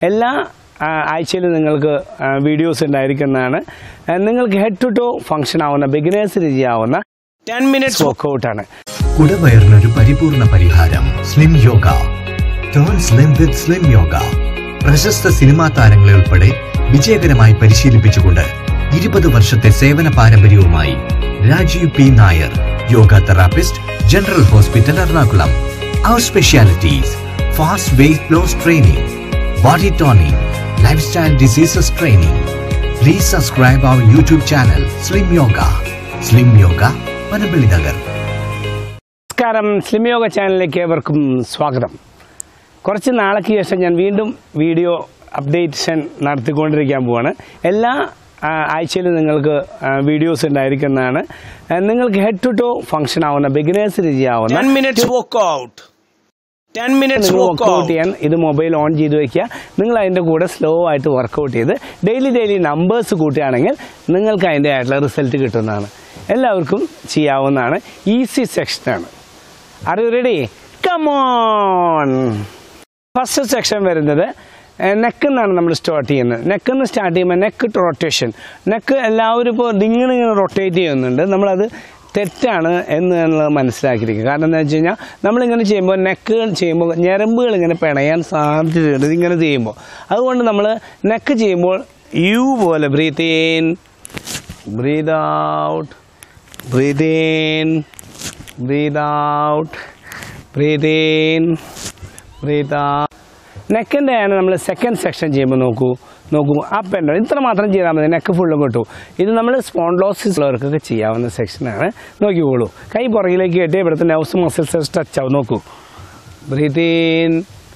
എല്ലാ ആ, ആഴ്ചയിലും നിങ്ങൾക്ക് ആ, വീഡിയോസ് ഉണ്ടായിരിക്കുന്നതാണ് ആ, നിങ്ങൾക്ക് ഹെഡ് ടു ടോ ഫംഗ്ഷൻ ആവുന്ന ബിഗിനേഴ്സിന് ചെയ്യാവുന്ന ടെൻ മിനിറ്റ്സ് വർക്കൗട്ടാണ് കുടവയറിനൊരു പരിപൂർണ പരിഹാരം slim yoga turn slim with slim yoga പ്രശസ്ത സിനിമാ താരങ്ങളെ ഉൾപ്പെടെ വിജയകരമായി പരിശീലിപ്പിച്ചുകൊണ്ട് ഇരുപത് വർഷത്തെ സേവന പാരമ്പര്യവുമായി Rajeev P Nair yoga therapist general hospital Ernakulam our specialities fast weight loss training body toning life style diseases training please subscribe our YouTube channel slim yoga slim yoga Panampilly Nagar നമസ്കാരം സ്ലിം യോഗ ചാനലിലേക്ക് ഏവർക്കും സ്വാഗതം കുറച്ച് നാളേക്ക് ശേഷം ഞാൻ വീണ്ടും വീഡിയോ അപ്ഡേഷൻ നടത്തിക്കൊണ്ടിരിക്കാൻ പോവാണ് എല്ലാ ആ, ആഴ്ചയിലും നിങ്ങൾക്ക് ആ, വീഡിയോസ് ഉണ്ടായിരിക്കുന്നതാണ് ആ, നിങ്ങൾക്ക് ഹെഡ് ടു ടോ ഫംഗ്ഷൻ ആവുന്ന ബിഗിനേഴ്സിന് ചെയ്യാവുന്ന 10 minutes workout 10 minutes നിങ്ങൾ വർക്കൗട്ട് workout ചെയ്യാൻ ഇത് മൊബൈൽ ഓൺ ചെയ്ത് വെക്കുക നിങ്ങൾ അതിൻ്റെ കൂടെ സ്ലോ ആയിട്ട് വർക്കൗട്ട് ചെയ്ത് ഡെയിലി ഡെയിലി നമ്പേഴ്സ് കൂട്ടുകയാണെങ്കിൽ നിങ്ങൾക്ക് അതിൻ്റെ ആയിട്ടുള്ള റിസൾട്ട് കിട്ടുന്നതാണ് എല്ലാവർക്കും ചെയ്യാവുന്നതാണ് ഈസി സെക്ഷനാണ് are you ready come on first section വരുന്നത് നെക്ക് എന്നാണ് നമ്മൾ സ്റ്റാർട്ട് ചെയ്യുന്നത് നെക്ക് നിന്ന് സ്റ്റാർട്ട് ചെയ്യുമ്പോൾ നെക്ക് റൊട്ടേഷൻ നെക്ക് എല്ലാവരും ഇപ്പോൾ ഇങ്ങനെ ഇങ്ങനെ റൊട്ടേറ്റ് ചെയ്യുന്നുണ്ട് നമ്മളത് തെറ്റാണ് എന്ന് എന്നുള്ളത് മനസ്സിലാക്കിയിരിക്കുക കാരണം എന്താ വെച്ച് കഴിഞ്ഞാൽ നമ്മളിങ്ങനെ ചെയ്യുമ്പോൾ നെക്ക് ചെയ്യുമ്പോൾ ഞരമ്പുകൾ ഇങ്ങനെ പിണയാൻ സാധ്യതയുണ്ട് ഇതിങ്ങനെ ചെയ്യുമ്പോൾ അതുകൊണ്ട് നമ്മൾ നെക്ക് ചെയ്യുമ്പോൾ യു പോലെ breathe in breathe out breathe in breathe out breathe in breathe out നെക്കിൻ്റെ ആണ് നമ്മൾ സെക്കൻഡ് സെക്ഷൻ ചെയ്യുമ്പോൾ നോക്കൂ നോക്കൂ അപ്പ് ആൻഡ് ഡൗൺ ഇത്ര മാത്രം ചെയ്താൽ മതി നെക്ക് ഫുള്ളും കിട്ടും ഇത് നമ്മൾ സ്പോൺലോസിസ് ഉള്ളവർക്കൊക്കെ ചെയ്യാവുന്ന സെക്ഷനാണ് നോക്കിക്കോളൂ കൈ പുറകിലേക്ക് കെട്ടി ഇവിടുത്തെ നൗസ് മസിൽസ് ടച്ച് ആവും നോക്കൂ breathe in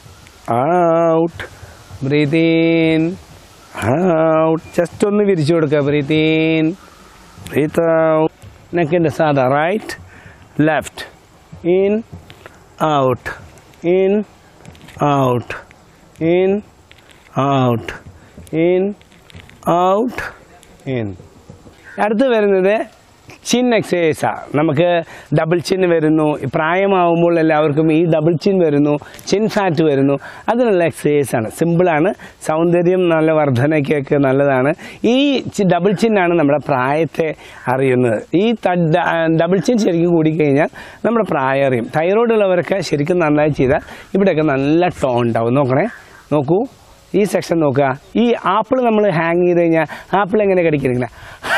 out breathe in out just ഒന്ന് വിരിച്ചു കൊടുക്കുക ബ്രീത്ത് ഇൻ ബ്രീത്ത് ഔട്ട് നെക്കിൻ്റെ സാധാ right left in out in out in out in out in അടുത്ത് വരുന്നത് ചിൻ എക്സസൈസാണ് നമുക്ക് ഡബിൾ ചിൻ വരുന്നു പ്രായമാവുമ്പോൾ എല്ലാവർക്കും ഈ ഡബിൾ ചിൻ വരുന്നു ചിൻ ഫാറ്റ് വരുന്നു അതിനുള്ള എക്സസൈസാണ് സിമ്പിളാണ് സൗന്ദര്യം നല്ല വർധനയ്ക്കൊക്കെ നല്ലതാണ് ഈ ചി- ഡബിൾ ചിന്നാണ് നമ്മുടെ പ്രായത്തെ അറിയുന്നത് ഈ ത- ഡ- ഡബിൾ ചിൻ ശരിക്കും കൂടിക്കഴിഞ്ഞാൽ നമ്മുടെ പ്രായം അറിയും തൈറോയ്ഡ് ഉള്ളവരൊക്കെ ശരിക്കും നന്നായി ചെയ്താൽ ഇവിടെയൊക്കെ നല്ല ടോൺ ഉണ്ടാവും നോക്കണേ നോക്കൂ ഈ സെക്ഷൻ നോക്കുക ഈ ആപ്പിൾ നമ്മൾ ഹാങ് ചെയ്ത് കഴിഞ്ഞാൽ ആപ്പിൾ എങ്ങനെ കടിക്കുന്നത്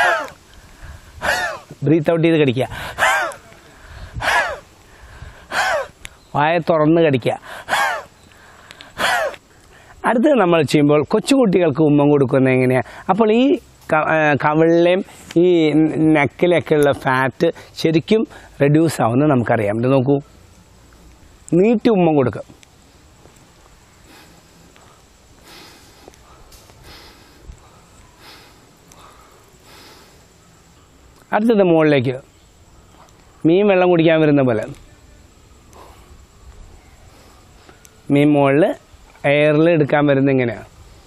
ബ്രീത്ത് ഔട്ട് ചെയ്ത് കടിക്കുക വായ തുറന്ന് കടിക്കുക അടുത്തത് നമ്മൾ ചെയ്യുമ്പോൾ കൊച്ചുകുട്ടികൾക്ക് ഉമ്മം കൊടുക്കുന്നത് എങ്ങനെയാണ് അപ്പോൾ ഈ ക- ആ, കവിളിലെയും ഈ നെക്കിലൊക്കെ ഉള്ള ഫാറ്റ് ശരിക്കും റെഡ്യൂസ് ആവുന്നത് നമുക്കറിയാം ഇത് നോക്കൂ നീട്ടി ഉമ്മം കൊടുക്കുക അടുത്തത് മുകളിലേക്ക് മീൻ വെള്ളം കുടിക്കാൻ വരുന്ന പോലെ മീൻ മുകളിൽ എയറിൽ എടുക്കാൻ വരുന്ന ഇങ്ങനെയാണ്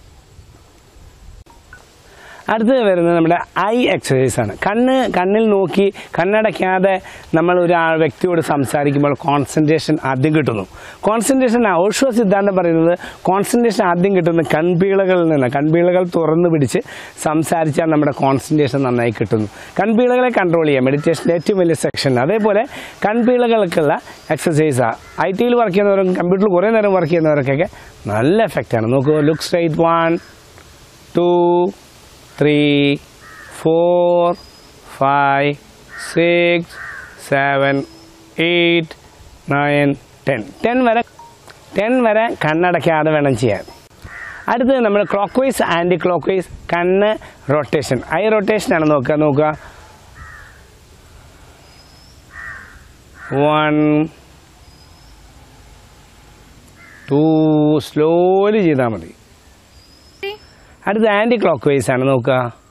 അടുത്തത് വരുന്നത് നമ്മുടെ ഐ എക്സസൈസ് ആണ് കണ്ണ് കണ്ണിൽ നോക്കി കണ്ണടയ്ക്കാതെ നമ്മൾ ഒരു ആ വ്യക്തിയോട് സംസാരിക്കുമ്പോൾ കോൺസെൻട്രേഷൻ ആദ്യം കിട്ടുന്നു കോൺസെൻട്രേഷൻ ഓഷോ സിദ്ധാന്തം പറയുന്നത് കോൺസെൻട്രേഷൻ ആദ്യം കിട്ടുന്നത് കൺപീളകളിൽ നിന്ന് കൺപീളകൾ തുറന്നു പിടിച്ച് സംസാരിച്ചാൽ നമ്മുടെ കോൺസെൻട്രേഷൻ നന്നായി കിട്ടുന്നു കൺപീളകളെ കൺട്രോൾ ചെയ്യാം മെഡിറ്റേഷൻ്റെ ഏറ്റവും വലിയ സെക്ഷൻ അതേപോലെ കൺപീളകൾക്കുള്ള എക്സസൈസാണ് ഐ ടിയിൽ വർക്ക് ചെയ്യുന്നവർക്കും കമ്പ്യൂട്ടറിൽ കുറേ നേരം വർക്ക് ചെയ്യുന്നവർക്കൊക്കെ നല്ല എഫക്റ്റാണ് നോക്കൂ look straight one two three four five six seven eight nine ten ten വരെ ടെൻ വരെ കണ്ണടയ്ക്കാതെ വേണം ചെയ്യാൻ അടുത്തത് നമ്മൾ clockwise anticlockwise കണ്ണ് റൊട്ടേഷൻ ഐ റൊട്ടേഷനാണ് നോക്കുക നോക്കുക വൺ ടു സ്ലോലി ചെയ്താൽ മതി അടുത്ത ആൻറ്റി ക്ലോക്ക് വൈസ് ആണ് നോക്കുക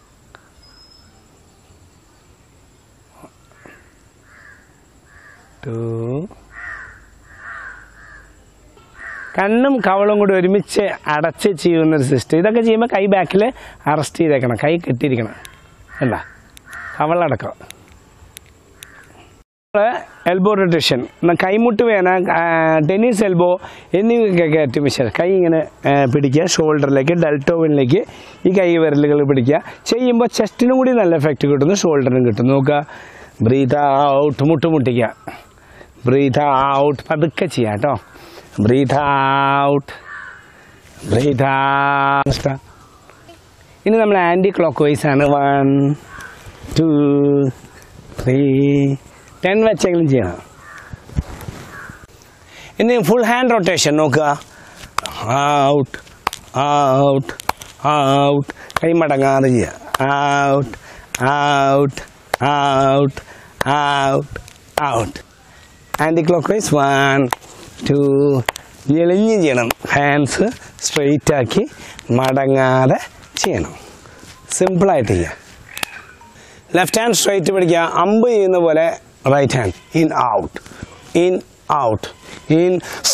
ടു കണ്ണും കവളും കൂടി ഒരുമിച്ച് അടച്ച് ചെയ്യുന്ന ഒരു സിസ്റ്റം ഇതൊക്കെ ചെയ്യുമ്പോൾ കൈ ബാക്കിൽ അറസ്റ്റ് ചെയ്തേക്കണം കൈ കെട്ടിയിരിക്കണം അല്ല കവളടക്കം എൽബോ റൊട്ടേഷൻ കൈമുട്ട് വേന ടെന്നീസ് എൽബോ എന്നിവയ്ക്കൊക്കെ ഏറ്റവും വിശേഷം കൈ ഇങ്ങനെ ആ, പിടിക്കുക ഷോൾഡറിലേക്ക് ഡെൽറ്റോവിനിലേക്ക് ഈ കൈ വിരലുകൾ പിടിക്കുക ചെയ്യുമ്പോൾ ചെസ്റ്റിനും കൂടി നല്ല എഫക്റ്റ് കിട്ടുന്നു ഷോൾഡറിനും കിട്ടും നോക്കുക ബ്രീത്ത് ഔട്ട് മുട്ട് മുട്ടിക്കുക ബ്രീത്ത് ഔട്ട് പതുക്കെ ചെയ്യാം കേട്ടോ ബ്രീത്ത് ഔട്ട് ബ്രീത്ത് ഔട്ട് ഇനി നമ്മൾ ആൻറ്റി ക്ലോക്ക് വൈസ് ആണ് വൺ ടു ത്രീ ടെൻ വെച്ചെങ്കിലും ചെയ്യണം ഇനി ഫുൾ ഹാൻഡ് റൊട്ടേഷൻ നോക്കുക ഔട്ട് ഔട്ട് ഔട്ട് കൈ മടങ്ങാതെ ചെയ്യുക out out out out out anticlockwise one two എളിഞ്ഞ് ചെയ്യണം ഹാൻഡ്സ് സ്ട്രെയിറ്റ് ആക്കി മടങ്ങാതെ ചെയ്യണം സിമ്പിളായിട്ട് ചെയ്യാം ലെഫ്റ്റ് ഹാൻഡ് സ്ട്രൈറ്റ് പിടിക്കുക അമ്പ് ചെയ്യുന്ന പോലെ right hand in out in out in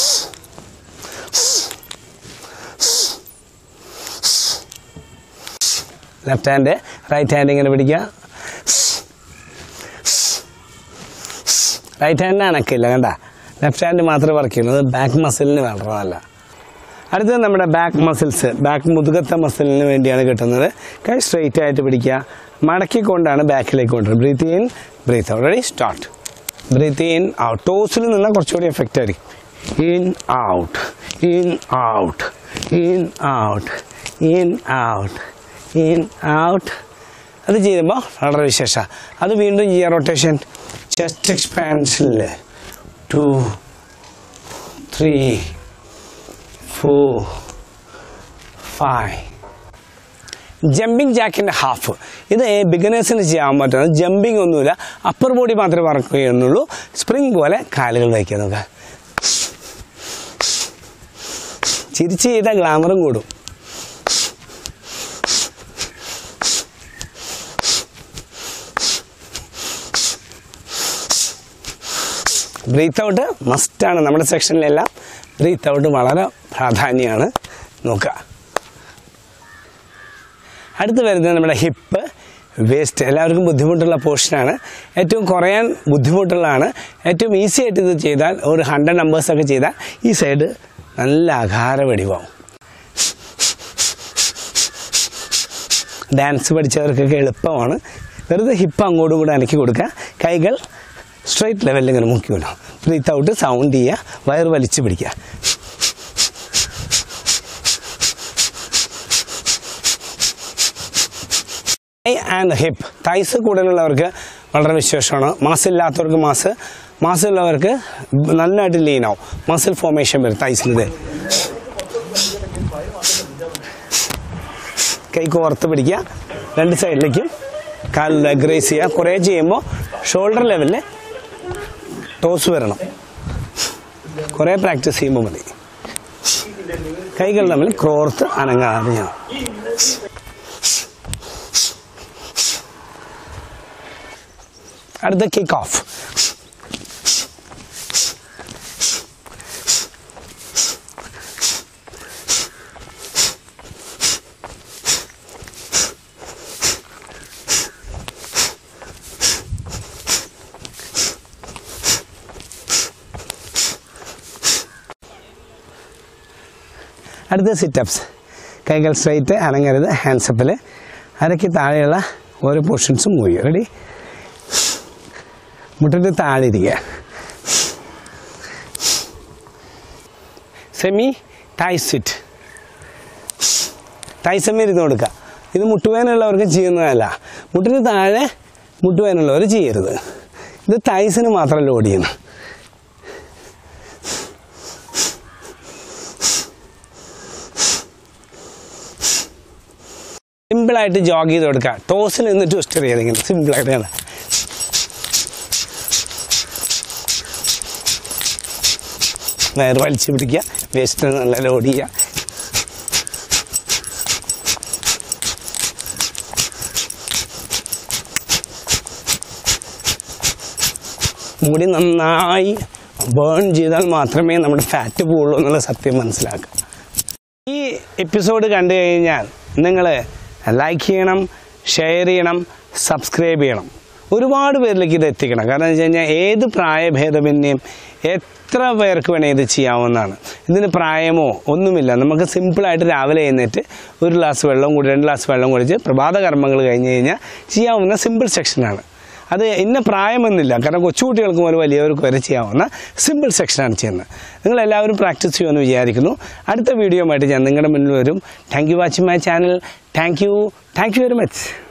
left hand right hand ഇങ്ങനെ പിടിക്കുക റൈറ്റ് ഹാൻഡ് അനക്കില്ല കണ്ട ലെഫ്റ്റ് ഹാൻഡ് മാത്രമേ വർക്ക് ചെയ്യുന്നത് ബാക്ക് മസിലിന് വളർന്നതല്ല അടുത്തത് നമ്മുടെ ബാക്ക് മസിൽസ് ബാക്ക് മുതുകത്തെ മസിലിന് വേണ്ടിയാണ് കിട്ടുന്നത് കൈ സ്ട്രെയിറ്റ് ആയിട്ട് പിടിക്കുക മടക്കിക്കൊണ്ടാണ് ബാക്കിലേക്ക് കൊണ്ടുവരുന്നത് breathe in breathe out ready start breathe in out ടോസിൽ നിന്നാൽ കുറച്ചുകൂടി എഫക്റ്റ് ആയിരിക്കും in out in out in out in out in out അത് ചെയ്യുമ്പോൾ വളരെ വിശേഷം അത് വീണ്ടും ചെയ്യുക റൊട്ടേഷൻ ചെസ്റ്റ് എക്സ്പാൻഷനിൽ two three four five jumping ജാക്കിൻ്റെ ഹാഫ് ഇത് ബിഗനേഴ്സിന് ചെയ്യാൻ പറ്റുന്നത് ജമ്പിങ് ഒന്നുമില്ല അപ്പർ ബോഡി മാത്രമേ വർക്ക് ചെയ്യുന്നുള്ളൂ സ്പ്രിങ് പോലെ കാലുകൾ വയ്ക്കുക നോക്കുക ചിരിച്ച് ചെയ്താൽ ഗ്ലാമറും കൂടും ബ്രീത്ത് ഔട്ട് മസ്റ്റാണ് നമ്മുടെ സെക്ഷനിലെല്ലാം ബ്രീത്ത് ഔട്ട് വളരെ പ്രാധാന്യമാണ് നോക്കുക അടുത്ത് വരുന്നത് നമ്മുടെ ഹിപ്പ് വേസ്റ്റ് എല്ലാവർക്കും ബുദ്ധിമുട്ടുള്ള പോർഷനാണ് ഏറ്റവും കുറയാൻ ബുദ്ധിമുട്ടുള്ളതാണ് ഏറ്റവും ഈസി ആയിട്ട് ഇത് ചെയ്താൽ ഒരു ഹൺഡ്രഡ് നമ്പേഴ്സൊക്കെ ചെയ്താൽ ഈ സൈഡ് നല്ല അകാര വെടിവാവും ഡാൻസ് പഠിച്ചവർക്കൊക്കെ എളുപ്പമാണ് വെറുതെ ഹിപ്പ് അങ്ങോട്ടും കൂടെ അനക്കി കൊടുക്കുക കൈകൾ സ്ട്രൈറ്റ് ലെവലിൽ ഇങ്ങനെ മുക്കി വിടാം ബ്രീത്ത് ഔട്ട് സൗണ്ട് ചെയ്യുക വയർ വലിച്ചു പിടിക്കുക ആൻഡ് ഹിപ്പ് തൈസ് കൂടുതലുള്ളവർക്ക് വളരെ വിശേഷമാണ് മാസില്ലാത്തവർക്ക് മാസ് മാസുള്ളവർക്ക് നന്നായിട്ട് ലീൻ ആവും മസിൽ ഫോർമേഷൻ വരും തൈസിലിത് കൈ കോർത്ത് പിടിക്കുക രണ്ട് സൈഡിലേക്കും കാലിൽ ഗ്രേസ് ചെയ്യുക കുറേ ചെയ്യുമ്പോൾ ഷോൾഡർ ലെവലിൽ ടോസ് വരണം കുറേ പ്രാക്ടീസ് ചെയ്യുമ്പോൾ മതി കൈകൾ തമ്മിൽ ക്രോർത്ത് അനങ്ങാതെ ചെയ്യണം അടുത്ത കിക്ക് ഓഫ് അടുത്ത സിറ്റപ്സ് കൈകൾ സ്ട്രൈറ്റ് അനങ്ങരുത് ഹാൻഡ്സപ്പിൽ അരയ്ക്ക് താഴെയുള്ള ഓരോ പോർഷൻസും മൂവ് ചെയ്യും റെഡി മുട്ടിന് താഴെ ഇരിക്കുക സെമി ടൈ സിറ്റ് ടൈ സെമി ഇരുന്ന് കൊടുക്കുക ഇത് മുട്ടുവേനുള്ളവർക്ക് ചെയ്യുന്നതല്ല മുട്ടിന് താഴെ മുട്ടുവേനുള്ളവർ ചെയ്യരുത് ഇത് തൈസിന് മാത്രം ലോഡ് ചെയ്യണം സിമ്പിളായിട്ട് ജോഗ് ചെയ്ത് കൊടുക്കുക ടോസിൽ നിന്ന് ട്വിസ്റ്റ് ചെയ്ത് ഇങ്ങനെ സിമ്പിളായിട്ട് ചെയ്യണം വയർ വലിച്ചു പിടിക്കുക വേസ്റ്റ് നല്ല ലോഡ് ചെയ്യുക മുടി നന്നായി ബേൺ ചെയ്താൽ മാത്രമേ നമ്മുടെ ഫാറ്റ് പോകുള്ളൂ എന്നുള്ള സത്യം മനസ്സിലാക്കുക ഈ എപ്പിസോഡ് കണ്ടു കഴിഞ്ഞാൽ നിങ്ങൾ ലൈക്ക് ചെയ്യണം ഷെയർ ചെയ്യണം സബ്സ്ക്രൈബ് ചെയ്യണം ഒരുപാട് പേരിലേക്ക് ഇത് എത്തിക്കണം കാരണം എന്ന് വെച്ച് കഴിഞ്ഞാൽ ഏത് പ്രായഭേദമന്യം എത്ര പേർക്ക് വേണേൽ ഇത് ചെയ്യാവുന്നതാണ് ഇതിന് പ്രായമോ ഒന്നുമില്ല നമുക്ക് സിമ്പിളായിട്ട് രാവിലെ എഴുന്നേറ്റ് ഒരു ഗ്ലാസ് വെള്ളം കൂടി രണ്ട് ഗ്ലാസ് വെള്ളം കുടിച്ച് പ്രഭാത കർമ്മങ്ങൾ കഴിഞ്ഞ് കഴിഞ്ഞാൽ ചെയ്യാവുന്ന സിമ്പിൾ സെക്ഷനാണ് അത് ഇന്ന പ്രായമെന്നില്ല കാരണം കൊച്ചുകുട്ടികൾക്ക് മുതൽ വലിയവർക്ക് വരെ ചെയ്യാവുന്ന സിമ്പിൾ സെക്ഷനാണ് ചെയ്യുന്നത് നിങ്ങളെല്ലാവരും പ്രാക്ടീസ് ചെയ്യുമെന്ന് വിചാരിക്കുന്നു അടുത്ത വീഡിയോ ആയിട്ട് ഞാൻ നിങ്ങളുടെ മുന്നിൽ വരും thank you watching my channel thank you thank you very much